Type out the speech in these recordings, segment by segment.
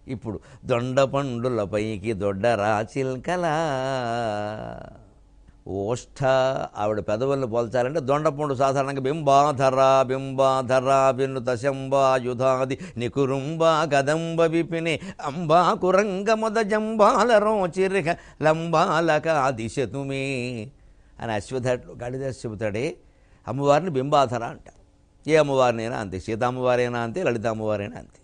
ఇప్పుడు దొండ పండులపైకి దొడ్డరా చిల్కలా ఓష్ఠ ఆవిడ పెదవులను పోల్చాలంటే దొండపండు సాధారణంగా బింబాధర బింబాధర వినుత శంబాయుధాది నికురుంబ కదంబ విపిని అంబా కురంగ మొద జంబాల రోచిరిక లంబాలక దిశతుమే అని అశ్వథట్లో కాళిదాస్ చెబుతాడే అమ్మవారిని బింబాధర అంటారు ఏ అమ్మవారినైనా అంతే సీత అమ్మవారైనా అంతే లలిత అమ్మవారైనా అంతే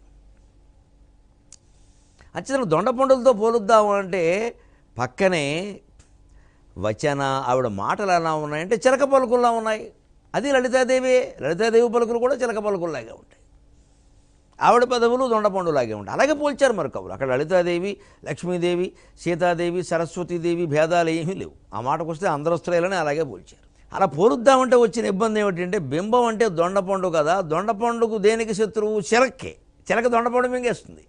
అచ్చతను దొండపండులతో పోలుద్దాము అంటే పక్కనే వచన ఆవిడ మాటలు ఎలా ఉన్నాయంటే చిలక పలుకుల్లా ఉన్నాయి అది లలితాదేవి లలితాదేవి పలుకులు కూడా చిలక పలుకుల్లాగే ఉంటాయి ఆవిడ పదవులు దొండపండులాగే ఉంటాయి అలాగే పోల్చారు మరి కవులు అక్కడ లలితాదేవి లక్ష్మీదేవి సీతాదేవి సరస్వతీదేవి భేదాలు ఏమీ లేవు ఆ మాటకు వస్తే అందరూ స్త్రీలని అలాగే పోల్చారు అలా పోలుద్దామంటే వచ్చిన ఇబ్బంది ఏమిటంటే బింబం అంటే దొండపండు కదా దొండపండుకు దేనికి శత్రువు చిలక్కే చిలక దొండపండు మింగేస్తుంది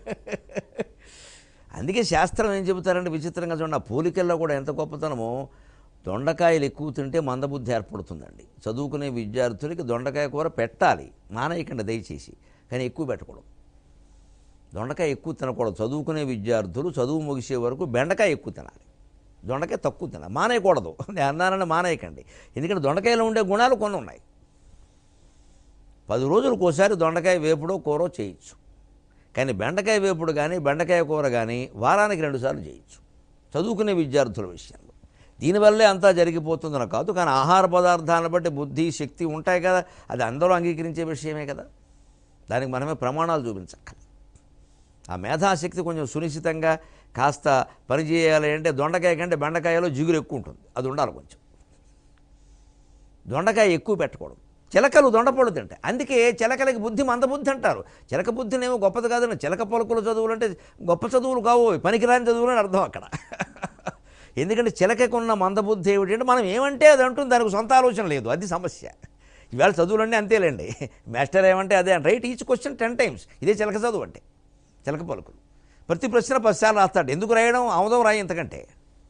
అందుకే శాస్త్రం ఏం చెబుతారంటే విచిత్రంగా చూడండి ఆ పోలికల్లో కూడా ఎంత గొప్పతనమో దొండకాయలు ఎక్కువ తింటే మందబుద్ధి ఏర్పడుతుందండి చదువుకునే విద్యార్థులకి దొండకాయ కూర పెట్టాలి మానేయకండి దయచేసి కానీ ఎక్కువ పెట్టకూడదు దొండకాయ ఎక్కువ తినకూడదు చదువుకునే విద్యార్థులు చదువు ముగిసే వరకు బెండకాయ ఎక్కువ తినాలి దొండకాయ తక్కువ తినాలి మానేయకూడదు నేను అన్నానని మానేయకండి ఎందుకంటే దొండకాయలో ఉండే గుణాలు కొన్ని ఉన్నాయి పది రోజులకు ఒకసారి దొండకాయ వేపుడో కూరో చేయొచ్చు కానీ బెండకాయ వేపుడు కానీ బెండకాయ కూర కానీ వారానికి రెండుసార్లు చేయొచ్చు చదువుకునే విద్యార్థుల విషయంలో దీనివల్లే అంతా జరిగిపోతుందని కాదు కానీ ఆహార పదార్థాలను బట్టి బుద్ధి శక్తి ఉంటాయి కదా అది అందరూ అంగీకరించే విషయమే కదా దానికి మనమే ప్రమాణాలు చూపించక్కర్లేదు ఆ మేధాశక్తి కొంచెం సునిశ్చితంగా కాస్త పని చేయాలి అంటే దొండకాయ కంటే బెండకాయలో జిగురు ఎక్కువ ఉంటుంది అది ఉండాలి కొంచెం దొండకాయ ఎక్కువ పెట్టకూడదు చిలకలు దొండపళ్ళు తింటాయి అందుకే చిలకలకి బుద్ధి మందబుద్ధి అంటారు చిలక బుద్ధినేమో గొప్పది కాదని చిలక పలుకుల చదువులు అంటే గొప్ప చదువులు కావు అవి, పనికిరాని చదువులు అని అర్థం అక్కడ ఎందుకంటే చిలకకున్న మందబుద్ధి ఏమిటంటే మనం ఏమంటే అది అంటుంది దానికి సొంత ఆలోచన లేదు అది సమస్య ఇవాళ చదువులన్నీ అంతేలేండి మాస్టర్ ఏమంటే అదే right each question ten times ఇదే చిలక చదువు అంటే చిలక పలుకులు ప్రతి ప్రశ్న పదిసార్లు రాస్తాడు ఎందుకు రాయడం ఆముదం రాయి ఇంతకంటే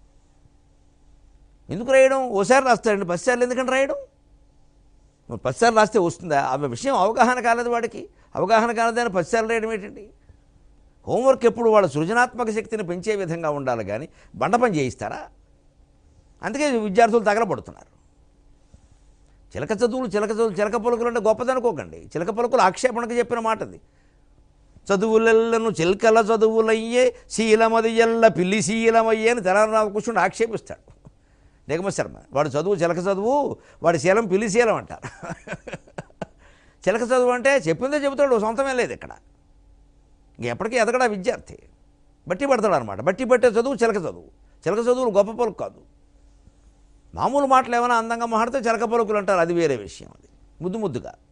ఎందుకు రాయడం ఓసారి రాస్తాడండి పదిసార్లు ఎందుకంటే రాయడం మరి పదిసార్లు రాస్తే వస్తుందా ఆ విషయం అవగాహన కాలేదు వాడికి అవగాహన కాలేదని పదిసార్లు రాయడం ఏంటండి హోంవర్క్ ఎప్పుడు వాళ్ళ సృజనాత్మక శక్తిని పెంచే విధంగా ఉండాలి కానీ బండ పని చేయిస్తారా అందుకే విద్యార్థులు తగలబడుతున్నారు చిలక చదువులు చిలక చదువులు చిలక పలుకులు అంటే గొప్పదనుకోకండి చిలక పలుకులు ఆక్షేపణకు చెప్పిన మాట అది చదువులెల్లను చిలకల చదువులయ్యే శీలమది ఎల్ల పిల్లి శీలమయ్యే అని తెలంగాణ కూర్చుని ఆక్షేపిస్తాడు నిగమ శర్మ వాడు చదువు చిలక చదువు వాడి శీలం పిల్లి శీలం అంటారు చిలక చదువు అంటే చెప్పిందే చెబుతాడు సొంతమే లేదు ఇక్కడ ఇంక ఎప్పటికీ ఎదగడా విద్యార్థి బట్టి పడతాడు అనమాట బట్టి పట్టే చదువు చిలక చదువు చిలక చదువులు గొప్ప పలుకు కాదు మామూలు మాటలు ఏమైనా అందంగా మాట్లాడితే చిలక పలుకులు అంటారు అది వేరే విషయం అది ముద్దు ముద్దుగా